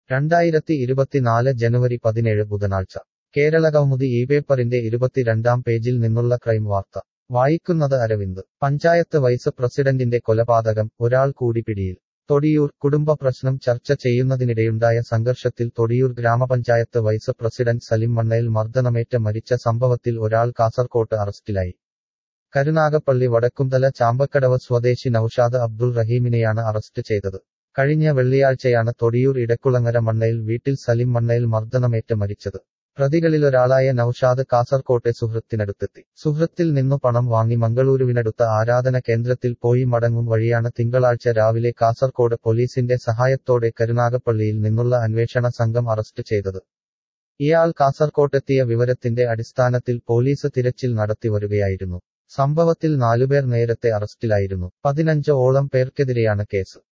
രണ്ടായിരത്തി ഇരുപത്തിനാല് ജനുവരി പതിനേഴ് ബുധനാഴ്ച കേരള കൗമുദി ഈ പേപ്പറിന്റെ ഇരുപത്തിരണ്ടാം പേജിൽ നിന്നുള്ള ക്രൈം വാർത്ത വായിക്കുന്നത് അരവിന്ദ് പഞ്ചായത്ത് വൈസ് പ്രസിഡന്റിന്റെ കൊലപാതകം ഒരാൾ കൂടി പിടിയിൽ തൊടിയൂർ കുടുംബ പ്രശ്നം ചർച്ച ചെയ്യുന്നതിനിടെയുണ്ടായ സംഘർഷത്തിൽ തൊടിയൂർ ഗ്രാമപഞ്ചായത്ത് വൈസ് പ്രസിഡന്റ് സലിം മണ്ണയിൽ മർദ്ദനമേറ്റ് മരിച്ച സംഭവത്തിൽ ഒരാൾ കാസർകോട്ട് അറസ്റ്റിലായി കരുനാഗപ്പള്ളി വടക്കുംതല ചാമ്പക്കടവ് സ്വദേശി നൌഷാദ് അബ്ദുൾ റഹീമിനെയാണ് അറസ്റ്റ് ചെയ്തത് കഴിഞ്ഞ വെള്ളിയാഴ്ചയാണ് തൊടിയൂർ ഇടക്കുളങ്ങര മണ്ണയിൽ വീട്ടിൽ സലിം മണ്ണയിൽ മർദ്ദനമേറ്റ് മരിച്ചത് പ്രതികളിലൊരാളായ നൌഷാദ് കാസർകോട്ടെ സുഹൃത്തിനടുത്തെത്തി സുഹൃത്തിൽ നിന്നു പണം വാങ്ങി മംഗളൂരുവിനടുത്ത ആരാധന കേന്ദ്രത്തിൽ പോയി മടങ്ങും വഴിയാണ് തിങ്കളാഴ്ച രാവിലെ കാസർകോട് പോലീസിന്റെ സഹായത്തോടെ കരുനാഗപ്പള്ളിയിൽ നിന്നുള്ള അന്വേഷണ സംഘം അറസ്റ്റ് ചെയ്തത് ഇയാൾ കാസർകോട്ടെത്തിയ വിവരത്തിന്റെ അടിസ്ഥാനത്തിൽ പോലീസ് തിരച്ചിൽ നടത്തി വരികയായിരുന്നു സംഭവത്തിൽ നാലുപേർ നേരത്തെ അറസ്റ്റിലായിരുന്നു പതിനഞ്ച് ഓളം പേർക്കെതിരെയാണ് കേസ്